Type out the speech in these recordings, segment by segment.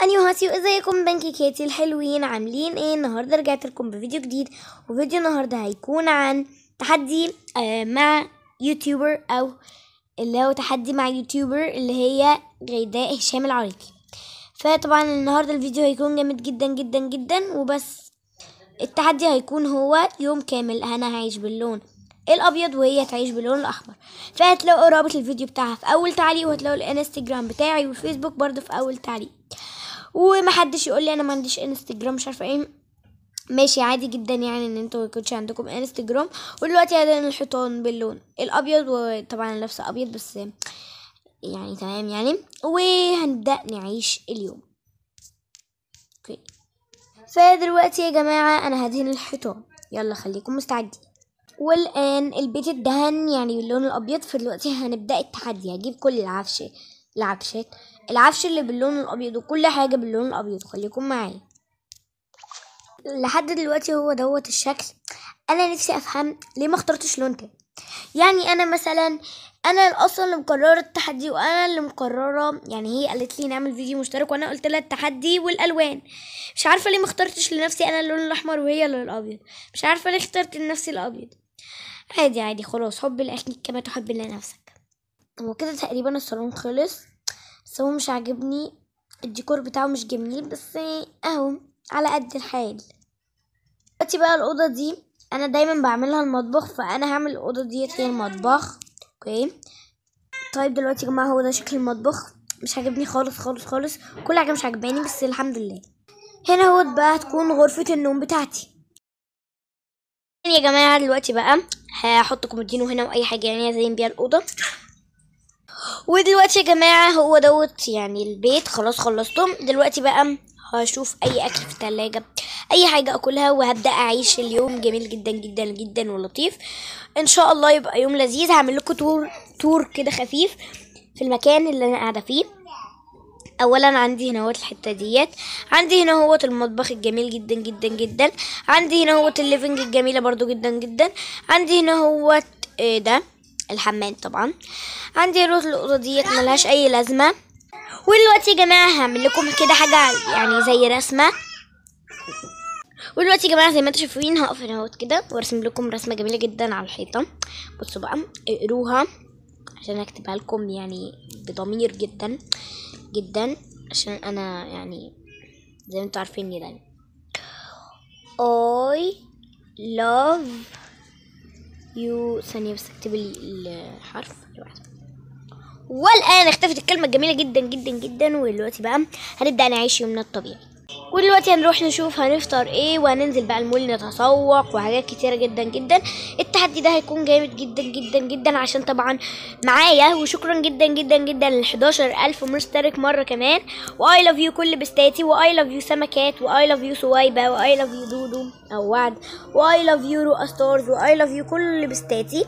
انيوهاسيو ازيكم بنكيكاتي الحلوين عاملين ايه النهارده رجعت لكم بفيديو جديد وفيديو النهارده هيكون عن تحدي آه مع يوتيوبر او اللي هو تحدي مع يوتيوبر اللي هي غيداء هشام العريقي فطبعا النهارده الفيديو هيكون جامد جدا جدا جدا وبس التحدي هيكون هو يوم كامل انا هعيش باللون الابيض وهي تعيش باللون الاحمر فهتلاقوا رابط الفيديو بتاعها في اول تعليق وهتلاقوا الانستجرام بتاعي والفيسبوك برضو في اول تعليق ومحدش يقول لي انا ما عنديش انستجرام مش عارفه ايه ماشي عادي جدا يعني ان انتوا يكونش عندكم انستجرام ودلوقتي هدان الحيطان باللون الابيض وطبعا أنا لابسه ابيض بس يعني تمام يعني وهنبدا نعيش اليوم اوكي فدلوقتي يا جماعه انا هدهن الحيطان يلا خليكم مستعدين والان البيت اتدهن يعني باللون الابيض فدلوقتي هنبدا التحدي هجيب كل العفش العفشات العفش اللي باللون الابيض وكل حاجه باللون الابيض خليكم معايا لحد دلوقتي هو دوت الشكل انا نفسي افهم ليه ما اخترتش لون تاني يعني انا مثلا انا اصلا اللي مقرره التحدي وانا اللي مقرره يعني هي قالت لي نعمل فيديو مشترك وانا قلت لها التحدي والالوان مش عارفه ليه ما اخترتش لنفسي انا اللون الاحمر وهي اللون الابيض مش عارفه ليه اخترت لنفسي الابيض عادي عادي خلاص حب لاخيك كما تحب لنفسك هو كده تقريبا الصالون خلص بس هو مش عاجبني الديكور بتاعه مش جميل بس اهو على قد الحال دلوقتي بقى الأوضة دي أنا دايما بعملها المطبخ فأنا هعمل الأوضة ديت هي المطبخ اوكي طيب دلوقتي يا جماعة هو ده شكل المطبخ مش عاجبني خالص خالص خالص كل حاجة مش عاجباني بس الحمد لله هنا هو بقى هتكون غرفة النوم بتاعتي يا جماعة دلوقتي بقى هحط كومودينو هنا وأي حاجة يعني أزين بيها الأوضة ودلوقتي يا جماعة هو دوت يعني البيت خلاص خلصتم دلوقتي بقى هشوف اي اكل في التلاجة اي حاجة اكلها وهبدأ اعيش اليوم جميل جدا جدا جدا ولطيف ان شاء الله يبقى يوم لذيذ هعمل لكم تور تور كده خفيف في المكان اللي انا قاعدة فيه اولا عندي هنا هوت الحته ديت عندي هنا هوت المطبخ الجميل جدا جدا جدا عندي هنا هوت الليفنج الجميله برضو جدا جدا عندي هنا هوت إيه ده الحمام طبعا عندي روت الاوضه ديت ملهاش اي لازمه ودلوقتي يا جماعه هعمل لكم كده حاجه يعني زي رسمه ودلوقتي يا جماعه زي ما انتم شايفين هقف هنا اهوت كده وارسم لكم رسمه جميله جدا على الحيطه بصوا بقى اقروها عشان اكتبها لكم يعني بضمير جدا جدا عشان انا يعني زي ما انتم عارفين يعني I love you ثانية بس اكتب لي الحرف لوحده والآن اختفت الكلمة الجميلة جدا جدا جدا ودلوقتي بقى هنبدأ نعيش يومنا الطبيعي ودلوقتي هنروح نشوف هنفطر ايه وهننزل بقى المول نتسوق وحاجات كتيرة جدا جدا التحدي ده هيكون جامد جدا جدا جدا عشان طبعا معايا وشكرا جدا جدا جدا لل 11000 مشترك مرة كمان واي لاف يو كل بستاتي واي لاف يو سمكات واي لاف يو سويبة واي لاف يو دودو او وعد واي لاف يو رؤى ستارز واي لاف يو كل بستاتي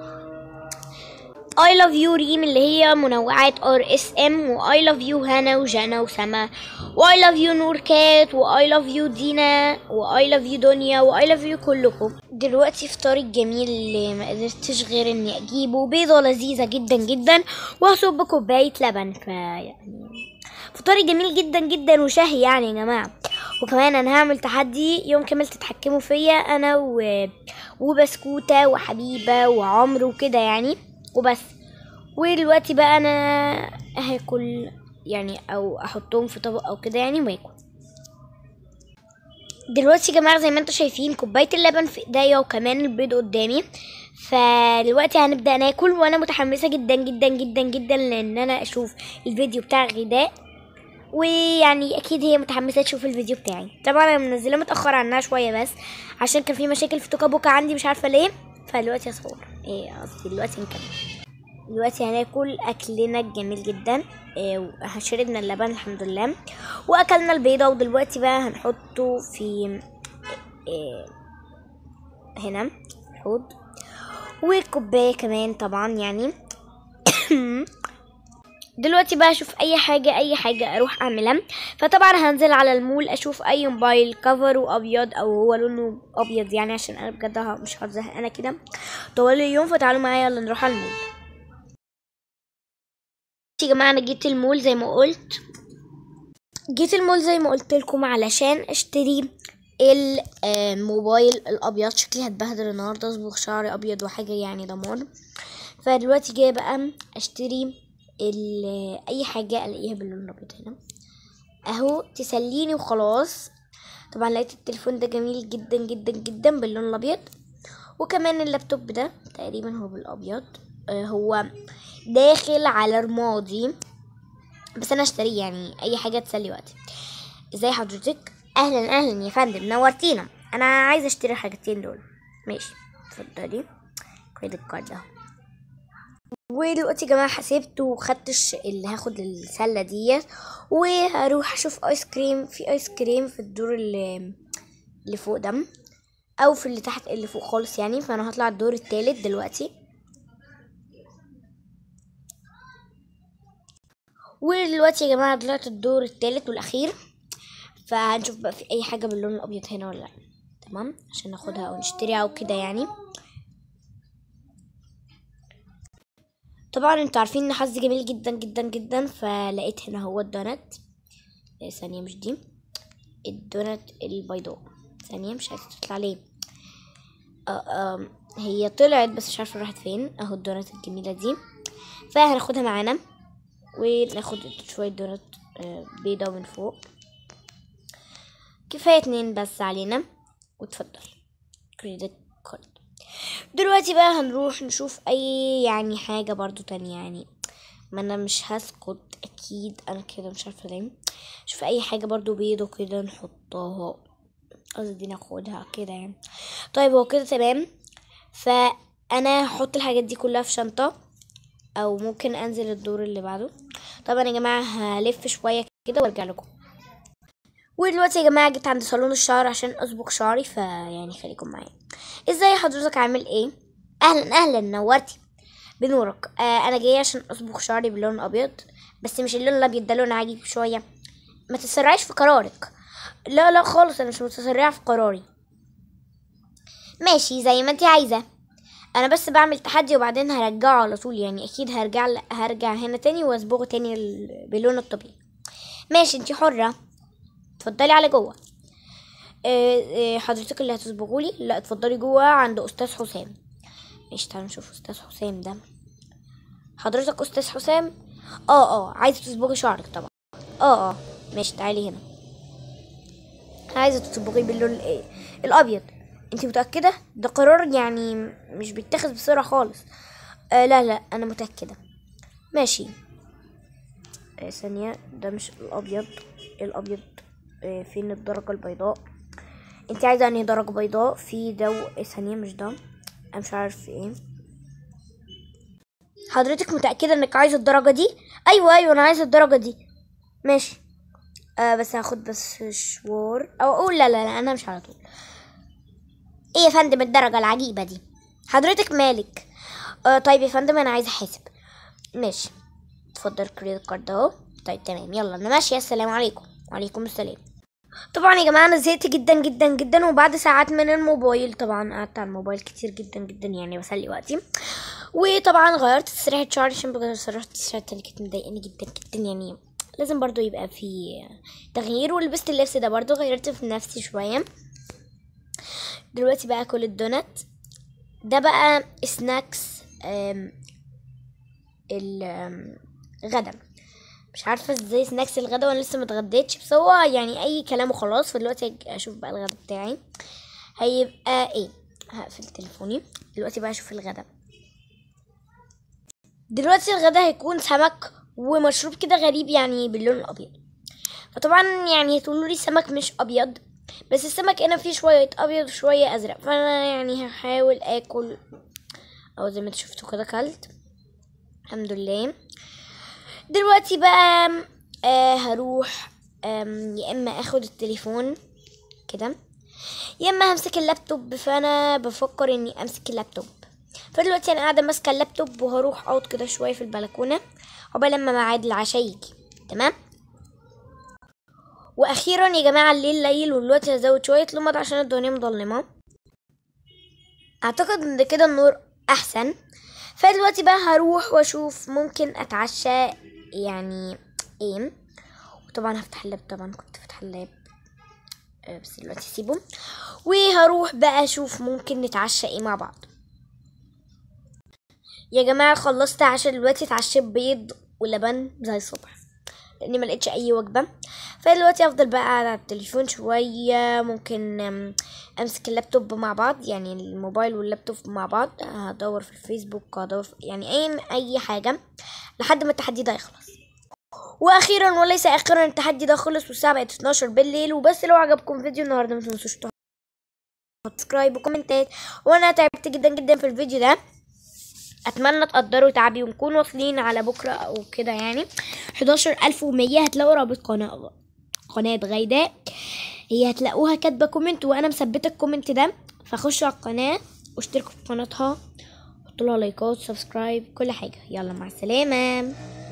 اي لاف يو ريم اللي هي منوعات ار اس ام واي لاف يو هنا وجانا وسما واي لاف يو نور كات واي لاف يو دينا واي لاف يو دنيا واي لاف يو كلكم دلوقتي فطاري الجميل اللي ما قدرتش غير اني اجيبه بيضه لذيذه جدا جدا وهصب كوبايه لبن فيعني فطاري جميل جدا جدا وشهي يعني يا جماعه وكمان انا هعمل تحدي يوم كامل تتحكموا فيا انا و... وبسكوته وحبيبه وعمرو وكده يعني وبس ودلوقتي بقى انا هاكل يعني او احطهم في طبق او كده يعني واكل دلوقتي يا جماعه زي ما انتم شايفين كوبايه اللبن في ايديا وكمان البيض قدامي فدلوقتي هنبدا ناكل وانا متحمسه جدا جدا جدا جدا لان انا اشوف الفيديو بتاع غداء ويعني اكيد هي متحمسه تشوف الفيديو بتاعي طبعا انا منزله متاخر عنها شويه بس عشان كان في مشاكل في توكا بوكا عندي مش عارفه ليه فدلوقتي اصور ايه قصدي دلوقتي نكمل دلوقتي هناكل اكلنا الجميل جدا إيه شربنا اللبن الحمد لله واكلنا البيضه ودلوقتي بقى هنحطه في إيه هنا الحوض والكوبايه كمان طبعا يعني دلوقتي بقى اشوف اي حاجه اي حاجه اروح اعملها فطبعا هنزل على المول اشوف اي موبايل كفره ابيض او هو لونه ابيض يعني عشان انا بجد مش هتزهق انا كده طوال اليوم فتعالوا معايا يلا نروح على المول يا جماعه انا جيت المول زي ما قلت جيت المول زي ما قلت لكم علشان اشتري الموبايل الابيض شكلي هتبهدل النهارده اصبغ شعري ابيض وحاجه يعني دمار فدلوقتي جايه بقى اشتري ال- اي حاجه الاقيها باللون الابيض هنا اهو تسليني وخلاص طبعا لقيت التليفون ده جميل جدا جدا جدا باللون الابيض وكمان اللابتوب ده تقريبا هو بالابيض آه، هو داخل على رمادي بس انا اشتريه يعني اي حاجه تسلي وقتي ازاي حضرتك اهلا اهلا يا فندم نورتينا انا عايزه اشتري الحاجتين دول ماشي اتفضلي كريدت كارد اهو ودلوقتي يا جماعه حسبت وخدت الش- اللي هاخد السله ديت وهروح اشوف ايس كريم في ايس كريم في الدور اللي اللي فوق ده او في اللي تحت اللي فوق خالص يعني فانا هطلع الدور التالت دلوقتي ودلوقتي يا جماعه طلعت الدور التالت والاخير فهنشوف بقى في اي حاجه باللون الابيض هنا ولا لا تمام عشان ناخدها او نشتريها او كده يعني طبعا انتوا عارفين ان حظي جميل جدا جدا جدا فلقيت هنا هو الدونات إيه، ثانيه مش دي الدونات البيضاء ثانيه مش عايزه تطلع ليه آه، آم، هي طلعت بس مش عارفه راحت فين اهو الدونات الجميله دي فهناخدها معانا وناخد شويه دونات آه، بيضة من فوق كفايه اتنين بس علينا وتفضل كريدت كارد دلوقتي بقى هنروح نشوف اي يعني حاجه برضو تانية يعني ما انا مش هسكت اكيد انا كده مش عارفه ليه شوف اي حاجه برضو بيضة كده نحطها قصدي ناخدها كده يعني طيب هو كده تمام فانا هحط الحاجات دي كلها في شنطه او ممكن انزل الدور اللي بعده طبعا يا جماعه هلف شويه كده وارجع لكم ودلوقتي يا جماعه جيت عند صالون الشعر عشان اصبغ شعري فيعني خليكم معايا ازاي حضرتك عامل ايه اهلا اهلا نورتي بنورك آه انا جايه عشان اصبغ شعري باللون الابيض بس مش اللون الابيض ده لون عجيب شويه ما تسرعيش في قرارك لا لا خالص انا مش متسرعه في قراري ماشي زي ما انت عايزه انا بس بعمل تحدي وبعدين هرجعه على طول يعني اكيد هرجع هرجع هنا تاني واصبغه تاني ال- باللون الطبيعي ماشي انت حره اتفضلي على جوه آه، آه، حضرتك اللي هتصبغولي لا اتفضلي جوه عند استاذ حسام ماشي تعالوا نشوف استاذ حسام ده حضرتك استاذ حسام اه اه عايزه تصبغي شعرك طبعا اه اه ماشي تعالي هنا عايزه تصبغي باللون الايه الابيض انت متاكده ده قرار يعني مش بيتاخد بسرعه خالص آه لا لا انا متاكده ماشي آه ثانيه ده مش الابيض الابيض آه فين الدرجه البيضاء انت عايزه انهي درجه بيضاء في دو آه، ثانيه مش ده انا مش عارف ايه حضرتك متاكده انك عايزه الدرجه دي ايوه ايوه انا عايزه الدرجه دي ماشي آه بس هاخد بس شوار او اقول لا لا لا انا مش على طول ايه يا فندم الدرجة العجيبة دي حضرتك مالك آه طيب يا فندم انا عايزة احاسب ماشي اتفضل كريدت كارد اهو طيب تمام يلا انا ماشية السلام عليكم وعليكم السلام طبعا يا جماعة انا زهقت جدا جدا جدا وبعد ساعات من الموبايل طبعا قعدت على الموبايل كتير جدا جدا يعني بسلي وقتي وطبعا غيرت تسريحة شعري عشان بجد صراحة التسريحة اللي كانت مضايقاني جدا جدا يعني لازم برضو يبقى في تغيير ولبست اللبس ده برضو غيرت في نفسي شوية دلوقتي بقى اكل الدونات ده بقى سناكس آم، ال- آم، غدا مش عارفه ازاي سناكس الغدا وانا لسه متغديتش بس هو يعني اي كلام وخلاص فدلوقتي اشوف بقى الغدا بتاعي هيبقى ايه هقفل تليفوني دلوقتي بقى اشوف الغدا دلوقتي الغدا هيكون سمك ومشروب كده غريب يعني باللون الابيض فطبعا يعني هتقولوا لي سمك مش ابيض بس السمك هنا فيه شوية ابيض وشوية ازرق فانا يعني هحاول اكل او زي ما انتوا شفتوا كده كلت الحمد لله دلوقتي بقى آه هروح آم، يا اما اخد التليفون كده يا اما همسك اللابتوب فانا بفكر اني امسك اللابتوب فدلوقتي انا قاعده ماسكه اللابتوب وهروح اقعد كده شويه في البلكونه عقبال لما ميعاد العشاء يجي تمام واخيرا يا جماعه الليل ليل ودلوقتي هزود شويه لمض عشان الدنيا مظلمه اعتقد ان كده النور احسن فدلوقتي بقى هروح واشوف ممكن اتعشى يعني ايه طبعا هفتح اللاب طبعا كنت فاتحه اللاب آه، بس دلوقتي سيبه وهروح بقى اشوف ممكن نتعشى ايه مع بعض يا جماعه خلصت عشاء دلوقتي اتعشيت بيض ولبن زي الصبح لاني ما لقيتش اي وجبه فدلوقتي افضل بقى على التليفون شويه ممكن أم، امسك اللابتوب مع بعض يعني الموبايل واللابتوب مع بعض هدور في الفيسبوك هدور في يعني اي اي حاجه لحد ما التحدي ده يخلص واخيرا وليس اخيرا التحدي ده خلص والساعه بقت 12 بالليل وبس لو عجبكم فيديو النهارده ما تنسوش تحطوا سبسكرايب وكومنتات وانا تعبت جدا جدا في الفيديو ده اتمنى تقدروا تعبي ونكون واصلين على بكره او كده يعني 11100 هتلاقوا رابط قناه قناه غيداء هي هتلاقوها كاتبه كومنت وانا مثبته الكومنت ده فخشوا على القناه واشتركوا في قناتها حطوا لها لايكات سبسكرايب كل حاجه يلا مع السلامه